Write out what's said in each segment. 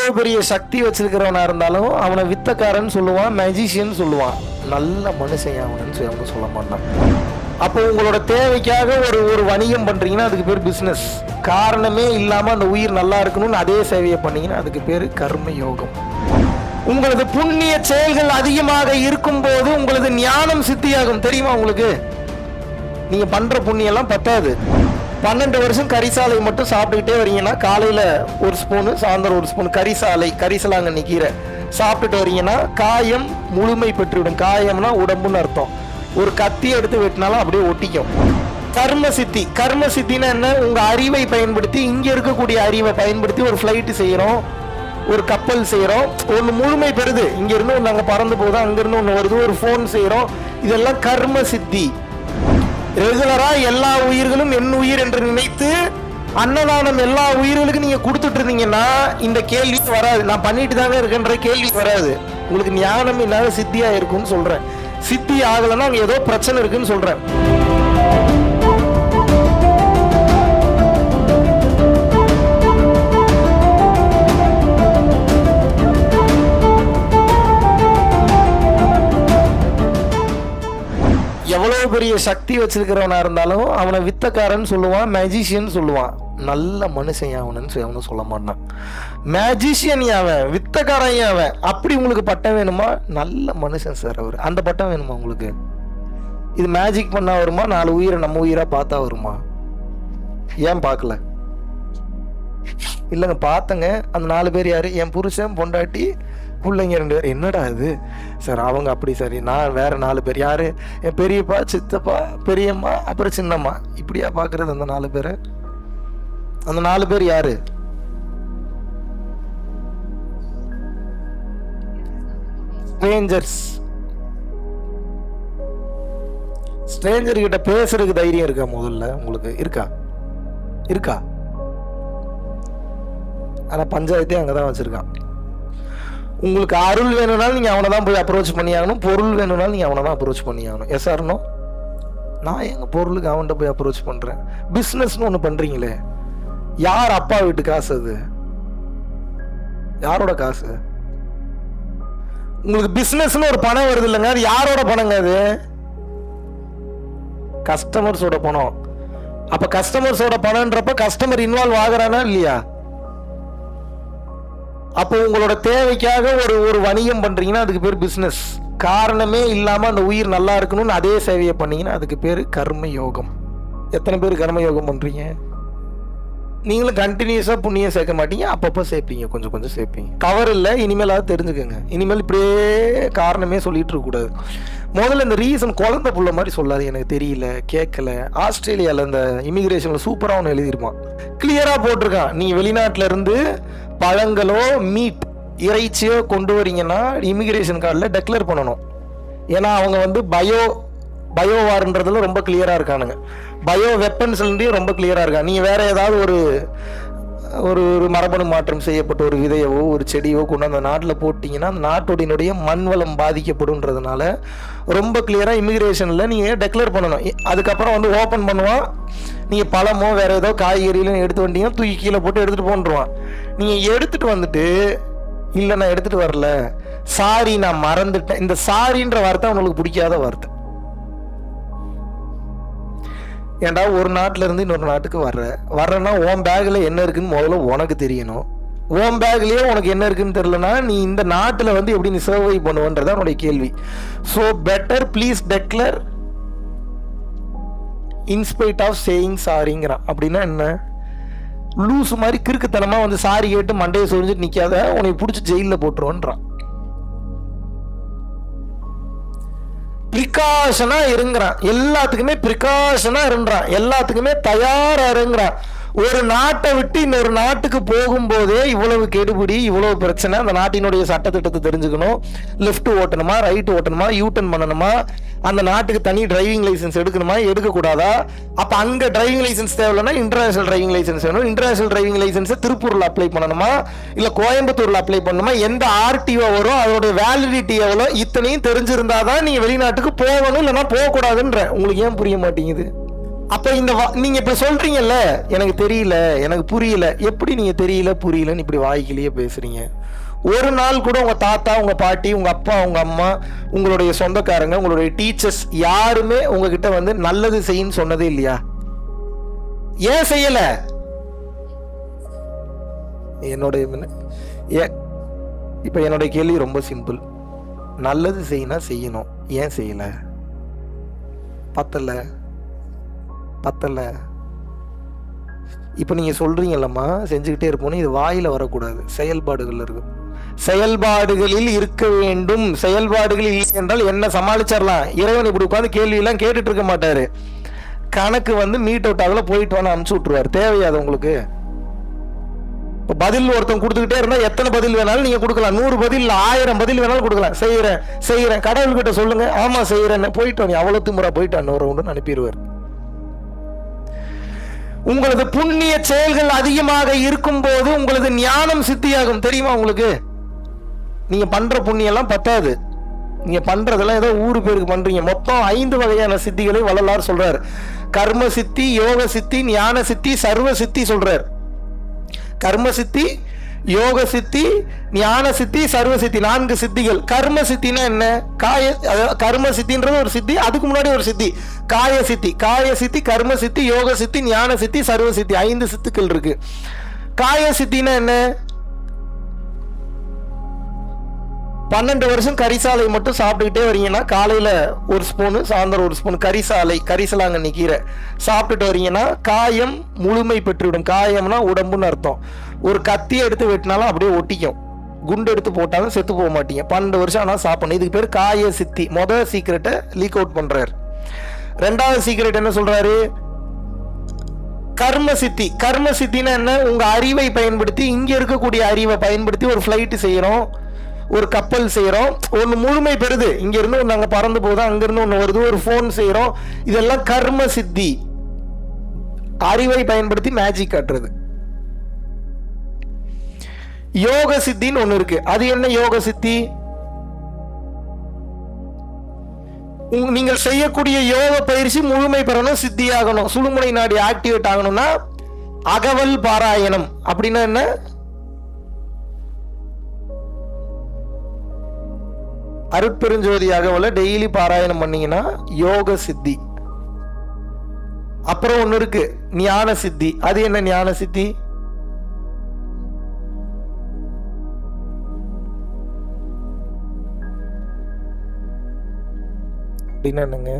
எவ்வளவு பெரிய சக்தி வச்சிருக்கிறவனா இருந்தாலும் அவனை வித்தக்காரன் சொல்லுவான் மேஜிஷியன் சொல்லுவான் நல்ல மனுஷன் அவனு சொல்லி அவனும் சொல்ல மாட்டான் அப்போ உங்களோட தேவைக்காக ஒரு ஒரு வணிகம் பண்றீங்கன்னா அதுக்கு பேர் பிசினஸ் காரணமே இல்லாம அந்த உயிர் நல்லா இருக்கணும்னு அதே சேவையை பண்ணீங்கன்னா அதுக்கு பேர் கர்ம யோகம் உங்களது புண்ணிய செயல்கள் அதிகமாக இருக்கும்போது உங்களது ஞானம் சித்தியாகும் தெரியுமா உங்களுக்கு நீங்க பண்ற புண்ணியம் எல்லாம் பத்தாது பன்னெண்டு வருஷம் கரிசாலை மட்டும் சாப்பிட்டுக்கிட்டே வரீங்கன்னா காலையில ஒரு ஸ்பூனு சாயந்தரம் ஒரு ஸ்பூன் கரிசாலை கரிசலாங்கண்ணி கீரை சாப்பிட்டுட்டு வரீங்கன்னா காயம் முழுமை பெற்றுவிடும் காயம்னா உடம்புன்னு அர்த்தம் ஒரு கத்தி எடுத்து வெட்டினாலும் அப்படியே ஒட்டிக்கும் கர்ம சித்தி கர்ம சித்தினா என்ன உங்க அறிவை பயன்படுத்தி இங்க இருக்கக்கூடிய அறிவை பயன்படுத்தி ஒரு ஃபிளைட் செய்யறோம் ஒரு கப்பல் செய்யறோம் ஒன்று முழுமை பெறுது இங்க இருந்து ஒன்று அங்கே பறந்து போகுது அங்கிருந்து ஒன்று வருது ஒரு ஃபோன் செய்யறோம் இதெல்லாம் கர்ம சித்தி ரெகுலரா எல்லா உயிர்களும் என் உயிர் என்று நினைத்து அன்னதானம் எல்லா உயிர்களுக்கும் நீங்க கொடுத்துட்டு இருந்தீங்கன்னா இந்த கேள்வி வராது நான் பண்ணிட்டு தானே இருக்கேன்ற கேள்வி வராது உங்களுக்கு ஞானம் இல்லாத சித்தியா இருக்கும்னு சொல்றேன் சித்தி ஆகலைன்னா அங்க ஏதோ பிரச்சனை இருக்குன்னு சொல்றேன் எவ்வளவு பெரிய சக்தி வச்சிருக்கிறவனா இருந்தாலும் அவனை வித்தக்காரன் சொல்லுவான் மேஜிஷியன் சொல்லுவான் நல்ல மனுஷன் அவனு சொல்லி அவனும் சொல்ல மாட்டான் மேஜிஷியன் அவன் வித்தக்காரன் அவன் அப்படி உங்களுக்கு பட்டம் வேணுமா நல்ல மனுஷன் சார் அவர் அந்த பட்டம் வேணுமா உங்களுக்கு இது மேஜிக் பண்ணா வருமா நாலு உயிரை நம்ம உயிரா பார்த்தா வருமா ஏன் பார்க்கல இல்லைங்க பார்த்தங்க அந்த நாலு பேர் யாரு என் புருஷன் பொண்டாட்டி பிள்ளைங்க ரெண்டு பேர் என்னடா இது சார் அவங்க அப்படி சரி நான் வேற நாலு பேர் யாரு என் பெரியப்பா சித்தப்பா பெரியம்மா அப்புறம் சின்னம்மா இப்படியா பார்க்கறது அந்த நாலு பேரை அந்த நாலு பேர் யாரு ஸ்ட்ரேஞ்சர்ஸ் ஸ்ட்ரேஞ்சர் கிட்ட பேசுறதுக்கு தைரியம் இருக்கா முதல்ல உங்களுக்கு இருக்கா இருக்கா ஆனா பஞ்சாயத்தே அங்கதான் வச்சிருக்கான் உங்களுக்கு அருள் வேணும்னாலும் நீங்க அவனை தான் போய் அப்ரோச் பண்ணி ஆகணும் பொருள் வேணும்னாலும் நீங்க அவனை தான் அப்ரோச் பண்ணி ஆகணும் எஸ் ஆர்னோ நான் எங்க பொருளுக்கு அவன்கிட்ட போய் அப்ரோச் பண்றேன் பிசினஸ்னு ஒண்ணு பண்றீங்களே யார் அப்பா வீட்டு காசு அது யாரோட காசு உங்களுக்கு பிசினஸ்னு ஒரு பணம் வருது இல்லைங்க அது யாரோட பணங்க அது கஸ்டமர்ஸோட பணம் அப்ப கஸ்டமர்ஸோட பணம்ன்றப்ப கஸ்டமர் இன்வால்வ் ஆகுறானா இல்லையா அப்போ உங்களோட தேவைக்காக ஒரு ஒரு வணிகம் பண்றீங்கன்னா அதுக்கு பேர் பிசினஸ் காரணமே இல்லாம அந்த உயிர் நல்லா இருக்கணும்னு அதே சேவையை பண்ணீங்கன்னா அதுக்கு பேர் கர்ம யோகம் எத்தனை பேர் கர்ம யோகம் பண்றீங்க நீங்களும் கண்டினியூஸா புண்ணியம் சேர்க்க மாட்டீங்க அப்பப்போ சேர்ப்பீங்க கொஞ்சம் கொஞ்சம் சேர்ப்பீங்க கவர் இல்லை இனிமேலாவது தெரிஞ்சுக்கோங்க இனிமேல் இப்படியே காரணமே சொல்லிட்டு இருக்க கூடாது முதல்ல இந்த ரீசன் குழந்தை புள்ள மாதிரி சொல்லாது எனக்கு தெரியல கேட்கல ஆஸ்திரேலியாவில் இந்த இமிகிரேஷனில் சூப்பராக ஒன்று எழுதியிருப்பான் கிளியராக போட்டிருக்கான் நீ வெளிநாட்டுல இருந்து பழங்களோ மீட் இறைச்சியோ கொண்டு வரீங்கன்னா இமிகிரேஷன் கார்டில் டெக்ளேர் பண்ணணும் ஏன்னா அவங்க வந்து பயோ பயோ வார்ன்றதுல ரொம்ப கிளியராக இருக்கானுங்க பயோ வெப்பன்ஸ்லேயும் ரொம்ப கிளியராக இருக்காங்க நீங்கள் வேற ஏதாவது ஒரு ஒரு ஒரு மரபணு மாற்றம் செய்யப்பட்ட ஒரு விதையவோ ஒரு செடியோ கொண்டு அந்த நாட்டில் போட்டிங்கன்னா அந்த நாட்டோடினுடைய மண் வளம் பாதிக்கப்படுன்றதுனால ரொம்ப கிளியராக இமிகிரேஷனில் நீங்கள் டெக்ளேர் பண்ணணும் இ- அதுக்கப்புறம் வந்து ஓப்பன் பண்ணுவான் நீங்கள் பழமோ வேற ஏதோ காய்கறியிலும் எடுத்து வந்தீங்கன்னா தூக்கி கீழே போட்டு எடுத்துகிட்டு போன்றுவான் நீங்கள் எடுத்துகிட்டு வந்துட்டு இல்லை நான் எடுத்துகிட்டு வரல சாரி நான் மறந்துட்டேன் இந்த சாரின்ற வார்த்தை உங்களுக்கு பிடிக்காத வார்த்தை ஏன்டா ஒரு நாட்டுல இருந்து இன்னொரு நாட்டுக்கு வர்ற வர்றேன்னா உன் பேக்ல என்ன இருக்குன்னு முதல்ல உனக்கு தெரியணும் உன் பேக்லயே உனக்கு என்ன இருக்குன்னு தெரியலனா நீ இந்த நாட்டுல வந்து எப்படி நீ சர்வை பண்ணுவன்றதா உன்னுடைய கேள்வி so better please declare in spite of saying சாரிங்கிறான் அப்படின்னா என்ன லூசு மாதிரி கிறுக்குத்தனமா வந்து சாரி கேட்டு மண்டையை சொரிஞ்சிட்டு நிக்காத உன்னை பிடிச்சி ஜெயில போட்டுருவோன்றான் ப்ரிகாஷனா இருங்கிறான் எல்லாத்துக்குமே ப்ரிகாஷனா இருங்கிறான் எல்லாத்துக்குமே தயாரா இருங்கிறான் ஒரு நாட்டை விட்டு இன்னொரு நாட்டுக்கு போகும்போதே இவ்வளவு கெடுபிடி இவ்வளவு பிரச்சனை அந்த நாட்டினுடைய சட்டத்திட்டத்தை தெரிஞ்சுக்கணும் லெஃப்ட் ஓட்டணுமா ரைட் ஓட்டணுமா யூட்டன் பண்ணணுமா அந்த நாட்டுக்கு தனி டிரைவிங் லைசென்ஸ் எடுக்கணுமா எடுக்கக்கூடாதா அப்ப அங்க டிரைவிங் லைசென்ஸ் தேவையில்லைன்னா இன்டர்நேஷனல் டிரைவிங் லைசென்ஸ் வேணும் இன்டர்நேஷனல் டிரைவிங் லைசென்ஸை திருப்பூர்ல அப்ளை பண்ணணுமா இல்ல கோயம்புத்தூர்ல அப்ளை பண்ணணுமா எந்த ஆர்டிஓ வரும் அதோட வேலிடிட்டி எவ்வளோ இத்தனையும் தெரிஞ்சிருந்தாதான் நீங்க வெளிநாட்டுக்கு போகணும் இல்லைன்னா போகக்கூடாதுன்ற உங்களுக்கு ஏன் புரிய மாட்டேங்குது அப்ப இந்த வா- நீங்க இப்ப சொல்றீங்கல்ல எனக்கு தெரியல எனக்கு புரியல எப்படி நீங்க தெரியல புரியலன்னு இப்படி வாய்க்கிலேயே பேசுறீங்க ஒரு நாள் கூட உங்க தாத்தா உங்க பாட்டி உங்க அப்பா உங்க அம்மா உங்களுடைய சொந்தக்காரங்க உங்களுடைய டீச்சர்ஸ் யாருமே உங்ககிட்ட வந்து நல்லது செய்யுன்னு சொன்னதே இல்லையா ஏன் செய்யல என்னுடைய மின்ன- ஏன் இப்ப என்னுடைய கேள்வி ரொம்ப சிம்பிள் நல்லது செய்யணும் செய்யணும் ஏன் செய்யல பத்தல பத்தல இப்போ நீங்கள் சொல்கிறீங்கல்லம்மா செஞ்சுக்கிட்டே இருப்போம் இது வாயில் வரக்கூடாது செயல்பாடுகள் இருக்கும் செயல்பாடுகளில் இருக்க வேண்டும் செயல்பாடுகள் இல்லை என்றால் என்ன சமாளிச்சிடலாம் இறைவன் இப்படி உட்காந்து கேள்வியெல்லாம் கேட்டுட்டு இருக்க மாட்டாரு கணக்கு வந்து மீட் அவுட் ஆகல போயிட்டு வான்னு அனுப்பிச்சு விட்ருவார் தேவையாது உங்களுக்கு இப்போ பதில் ஒருத்தன் கொடுத்துக்கிட்டே இருந்தா எத்தனை பதில் வேணாலும் நீங்க கொடுக்கலாம் நூறு பதில் இல்ல ஆயிரம் பதில் வேணாலும் கொடுக்கலாம் செய்யறேன் செய்யறேன் கடவுள்கிட்ட சொல்லுங்க ஆமா செய்யறேன்னு போயிட்டு நீ அவ்வளவு திமுறா போயிட்டு ஒரு ரவுண்டு அனுப்பிடுவார் உங்களது புண்ணிய செயல்கள் அதிகமாக இருக்கும் போது உங்களது ஞானம் சித்தியாகும் தெரியுமா உங்களுக்கு நீங்க பண்ற புண்ணியம் எல்லாம் பத்தாது நீங்க பண்றதெல்லாம் ஏதோ ஊரு பேருக்கு பண்றீங்க மொத்தம் ஐந்து வகையான சித்திகளை வள்ளலார் சொல்றார் கர்ம சித்தி யோக சித்தி ஞான சித்தி சர்வ சித்தி சொல்றார் கர்ம சித்தி யோக சித்தி ஞான சித்தி சர்வ சித்தி நான்கு சித்திகள் கர்ம சித்தினா என்ன காய அதாவது கர்ம சித்தின்றது ஒரு சித்தி அதுக்கு முன்னாடி ஒரு சித்தி காய சித்தி காய சித்தி கர்ம சித்தி யோக சித்தி ஞான சித்தி சர்வ சித்தி ஐந்து சித்துக்கள் இருக்கு காய சித்தினா என்ன பன்னெண்டு வருஷம் கரிசாலை மட்டும் சாப்பிட்டுக்கிட்டே வரீங்கன்னா காலையில ஒரு ஸ்பூனு சாயந்தரம் ஒரு ஸ்பூன் கரிசாலை கரிசலாங்கண்ணி கீரை சாப்பிட்டுட்டு வரீங்கன்னா காயம் முழுமை பெற்றுவிடும் காயம்னா உடம்புன்னு அர்த்தம் ஒரு கத்தியை எடுத்து வெட்டினாலும் அப்படியே ஒட்டிக்கும் குண்டு எடுத்து போட்டாலும் செத்து போக மாட்டீங்க பன்னெண்டு வருஷம் ஆனால் சாப்பிடணும் இதுக்கு பேர் காய சித்தி மொதல் சீக்கிரட்டை லீக் அவுட் பண்றாரு ரெண்டாவது சீக்கிரட் என்ன சொல்றாரு கர்ம சித்தி கர்ம சித்தினா என்ன உங்க அறிவை பயன்படுத்தி இங்க இருக்கக்கூடிய அறிவை பயன்படுத்தி ஒரு ஃப்ளைட் செய்யறோம் ஒரு கப்பல் செய்யறோம் ஒன்று முழுமை பெறுது இங்க இருந்து ஒன்று அங்கே பறந்து போகுது அங்க இருந்து ஒன்று வருது ஒரு ஃபோன் செய்யறோம் இதெல்லாம் கர்ம சித்தி அறிவை பயன்படுத்தி மேஜிக் காட்டுறது யோக சித்தின்னு ஒன்று இருக்கு அது என்ன யோக சித்தி உங்க- நீங்கள் செய்யக்கூடிய யோக பயிற்சி முழுமை பெறணும் சித்தியாகணும் சுழுமுனை நாடி ஆக்டிவேட் ஆகணும்னா அகவல் பாராயணம் அப்படின்னா என்ன அருட்பெருஞ்சோதி அகவலை டெய்லி பாராயணம் பண்ணீங்கன்னா யோக சித்தி அப்புறம் ஒண்ணு இருக்கு ஞான சித்தி அது என்ன ஞான சித்தி அப்படின்னா என்னங்க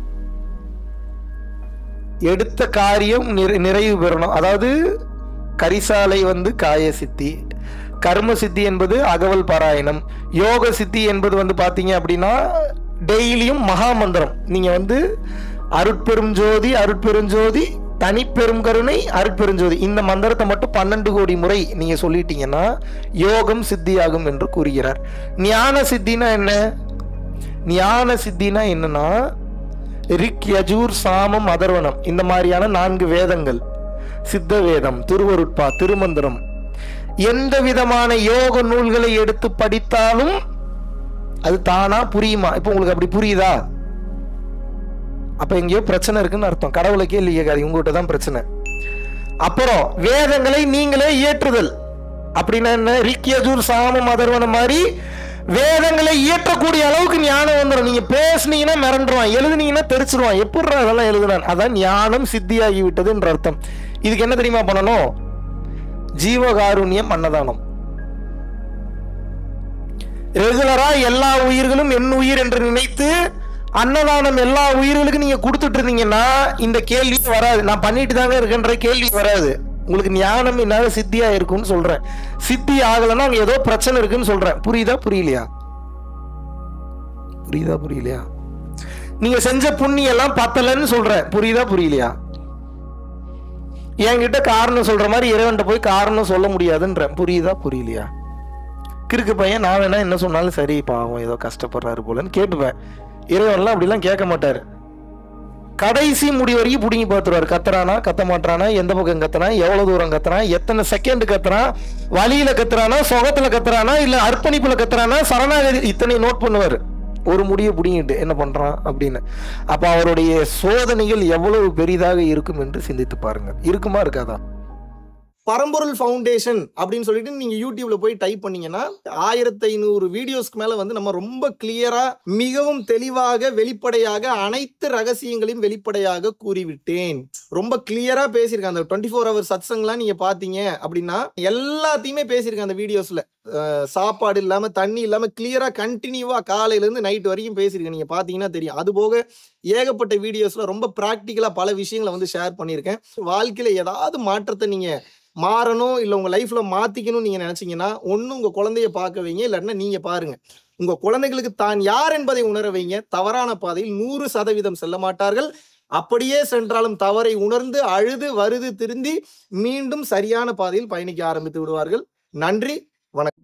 எடுத்த காரியம் நிறை- நிறைவு பெறணும் அதாவது கரிசாலை வந்து காய சித்தி கர்ம சித்தி என்பது அகவல் பாராயணம் யோக சித்தி என்பது வந்து பார்த்தீங்க அப்படின்னா டெய்லியும் மகா மந்திரம் நீங்க வந்து அருட்பெரும் ஜோதி அருட்பெரும் ஜோதி தனிப்பெரும் கருணை அருட்பெருஞ்சோதி இந்த மந்திரத்தை மட்டும் பன்னெண்டு கோடி முறை நீங்க சொல்லிட்டீங்கன்னா யோகம் சித்தியாகும் என்று கூறுகிறார் ஞான சித்தினா என்ன ஞான சித்தினா என்னன்னா ரிக் யஜூர் சாமம் அதர்வனம் இந்த மாதிரியான நான்கு வேதங்கள் சித்த வேதம் திருவருட்பா திருமந்திரம் எந்த விதமான யோக நூல்களை எடுத்து படித்தாலும் அது தானா புரியுமா இப்போ உங்களுக்கு அப்படி புரியுதா அப்ப எங்கேயோ பிரச்சனை இருக்குன்னு அர்த்தம் கடவுளை கேள்வி கேட்காது உங்ககிட்ட தான் பிரச்சனை அப்புறம் வேதங்களை நீங்களே இயற்றுதல் அப்படின்னா என்ன ரிக்கியஜூர் சாமம் அதர்வனம் மாதிரி வேதங்களை இயற்றக்கூடிய அளவுக்கு ஞானம் வந்துடும் நீங்க பேசுனீங்கன்னா மிரண்டுருவான் எழுதுனீங்கன்னா தெரிச்சிருவான் எப்படி அதெல்லாம் எழுதுனான் அதான் ஞானம் சித்தியாகி விட்டதுன்ற அர்த்தம் இதுக்கு என்ன தெரியுமா பண்ணணும் ஜீவகாருண்யம் அன்னதானம் ரெகுலரா எல்லா உயிர்களும் என் உயிர் என்று நினைத்து அன்னதானம் எல்லா உயிர்களுக்கும் நீங்க கொடுத்துட்டு இருந்தீங்கன்னா இந்த கேள்வி வராது நான் பண்ணிட்டு தாங்க இருக்கேன்ற கேள்வி வராது உங்களுக்கு ஞானம் என்னால சித்தியா இருக்கும்னு சொல்றேன் சித்தி ஆகலைன்னா அங்க ஏதோ பிரச்சனை இருக்குன்னு சொல்றேன் புரியுதா புரியலையா புரியுதா புரியலையா நீங்க செஞ்ச புண்ணியம் எல்லாம் பத்தலைன்னு சொல்றேன் புரியுதா புரியலையா என்கிட்ட காரணம் சொல்ற மாதிரி இறைவன்ட்ட போய் காரணம் சொல்ல முடியாதுன்றேன் புரியுதா புரியலையா கிறுக்கு பையன் நான் வேணா என்ன சொன்னாலும் சரி பாவம் ஏதோ கஷ்டப்படுறாரு போலன்னு கேட்டுப்பேன் இறைவன்லாம் அப்படிலாம் கேட்க மாட்டாரு கடைசி முடி வரைக்கும் பிடுங்கி பார்த்துருவாரு கத்துறானா கத்த மாட்டானா எந்த பக்கம் கத்துறான் எவ்வளவு தூரம் கத்துறான் எத்தனை செகண்ட் கத்துறான் வழியில கத்துறானா சுகத்துல கத்துறானா இல்ல அர்ப்பணிப்புல கத்துறானா சரணாகதி இத்தனை நோட் பண்ணுவாரு ஒரு முடியை பிடிங்கிட்டு என்ன பண்ணுறான் அப்படின்னு அப்போ அவருடைய சோதனைகள் எவ்வளவு பெரிதாக இருக்கும் என்று சிந்தித்து பாருங்க இருக்குமா இருக்காதா பரம்பொருள் ஃபவுண்டேஷன் அப்படின்னு சொல்லிட்டு நீங்க யூடியூப்ல போய் டைப் பண்ணீங்கன்னா ஆயிரத்தி ஐநூறு வீடியோஸ்க்கு மேல வந்து நம்ம ரொம்ப கிளியரா மிகவும் தெளிவாக வெளிப்படையாக அனைத்து ரகசியங்களையும் வெளிப்படையாக கூறிவிட்டேன் ரொம்ப கிளியரா பேசியிருக்கேன் அந்த டுவெண்ட்டி ஃபோர் ஹவர் சத்சங்லாம் நீங்க பாத்தீங்க அப்படின்னா எல்லாத்தையுமே பேசியிருக்கேன் அந்த வீடியோஸ்ல அஹ் சாப்பாடு இல்லாம தண்ணி இல்லாம கிளியரா கண்டினியூவா காலையில இருந்து நைட் வரைக்கும் பேசியிருக்கேன் நீங்க பாத்தீங்கன்னா தெரியும் அது போக ஏகப்பட்ட வீடியோஸ்ல ரொம்ப பிராக்டிக்கலா பல விஷயங்களை வந்து ஷேர் பண்ணியிருக்கேன் வாழ்க்கையில ஏதாவது மாற்றத்தை நீங்க மாறணும் இல்லை உங்கள் லைஃப்பில் மாற்றிக்கணும்னு நீங்கள் நினச்சிங்கன்னா ஒன்று உங்கள் குழந்தைய பார்க்க வைங்க இல்லைன்னா நீங்கள் பாருங்க உங்கள் குழந்தைகளுக்கு தான் யார் என்பதை உணர வைங்க தவறான பாதையில் நூறு சதவீதம் செல்ல மாட்டார்கள் அப்படியே சென்றாலும் தவறை உணர்ந்து அழுது வருது திருந்தி மீண்டும் சரியான பாதையில் பயணிக்க ஆரம்பித்து விடுவார்கள் நன்றி வணக்கம்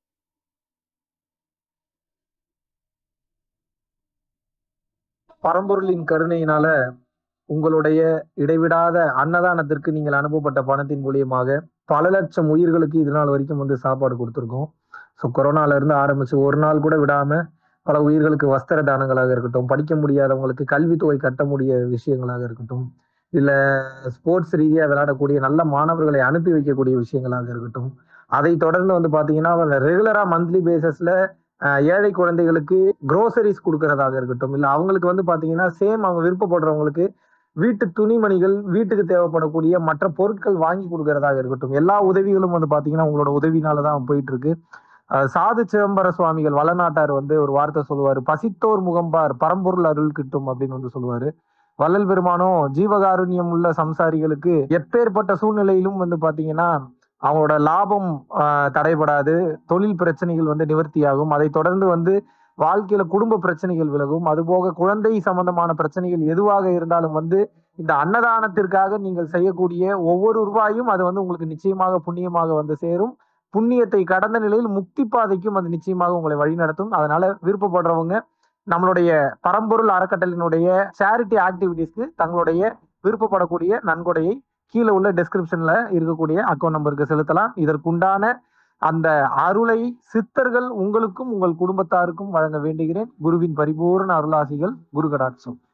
பரம்பொருளின் கருணையினால உங்களுடைய இடைவிடாத அன்னதானத்திற்கு நீங்கள் அனுப்பப்பட்ட பணத்தின் மூலியமாக பல லட்சம் உயிர்களுக்கு இது நாள் வரைக்கும் வந்து சாப்பாடு கொடுத்துருக்கோம் ஸோ கொரோனால இருந்து ஆரம்பிச்சு ஒரு நாள் கூட விடாம பல உயிர்களுக்கு வஸ்திர தானங்களாக இருக்கட்டும் படிக்க முடியாதவங்களுக்கு கல்வித்தொகை கட்ட முடிய விஷயங்களாக இருக்கட்டும் இல்ல ஸ்போர்ட்ஸ் ரீதியா விளையாடக்கூடிய நல்ல மாணவர்களை அனுப்பி வைக்கக்கூடிய விஷயங்களாக இருக்கட்டும் அதை தொடர்ந்து வந்து பாத்தீங்கன்னா ரெகுலரா மந்த்லி பேசிஸ்ல ஏழை குழந்தைகளுக்கு க்ரோசரிஸ் கொடுக்கறதாக இருக்கட்டும் இல்ல அவங்களுக்கு வந்து பாத்தீங்கன்னா சேம் அவங்க விருப்பப்படுறவங்களுக்கு வீட்டு துணிமணிகள் வீட்டுக்கு தேவைப்படக்கூடிய மற்ற பொருட்கள் வாங்கி கொடுக்கறதாக இருக்கட்டும் எல்லா உதவிகளும் வந்து பாத்தீங்கன்னா உங்களோட உதவினால தான் போயிட்டு இருக்கு அஹ் சாது சிதம்பர சுவாமிகள் வளநாட்டார் வந்து ஒரு வார்த்தை சொல்லுவாரு பசித்தோர் முகம்பார் பரம்பொருள் அருள் கிட்டும் அப்படின்னு வந்து சொல்லுவாரு வள்ளல் பெருமானும் ஜீவகாருண்யம் உள்ள சம்சாரிகளுக்கு எப்பேற்பட்ட சூழ்நிலையிலும் வந்து பாத்தீங்கன்னா அவங்களோட லாபம் ஆஹ் தடைபடாது தொழில் பிரச்சனைகள் வந்து நிவர்த்தியாகும் அதை தொடர்ந்து வந்து வாழ்க்கையில குடும்ப பிரச்சனைகள் விலகும் அதுபோக குழந்தை சம்பந்தமான பிரச்சனைகள் எதுவாக இருந்தாலும் வந்து இந்த அன்னதானத்திற்காக நீங்கள் செய்யக்கூடிய ஒவ்வொரு ரூபாயும் அது வந்து உங்களுக்கு நிச்சயமாக புண்ணியமாக வந்து சேரும் புண்ணியத்தை கடந்த நிலையில் முக்தி பாதைக்கும் அது நிச்சயமாக உங்களை வழிநடத்தும் அதனால விருப்பப்படுறவங்க நம்மளுடைய பரம்பொருள் அறக்கட்டளினுடைய சேரிட்டி ஆக்டிவிட்டீஸ்க்கு தங்களுடைய விருப்பப்படக்கூடிய நன்கொடையை கீழே உள்ள டெஸ்கிரிப்ஷன்ல இருக்கக்கூடிய அக்கௌண்ட் நம்பருக்கு செலுத்தலாம் இதற்குண்டான அந்த அருளை சித்தர்கள் உங்களுக்கும் உங்கள் குடும்பத்தாருக்கும் வழங்க வேண்டுகிறேன் குருவின் பரிபூர்ண அருளாசிகள் குரு கடாட்சம்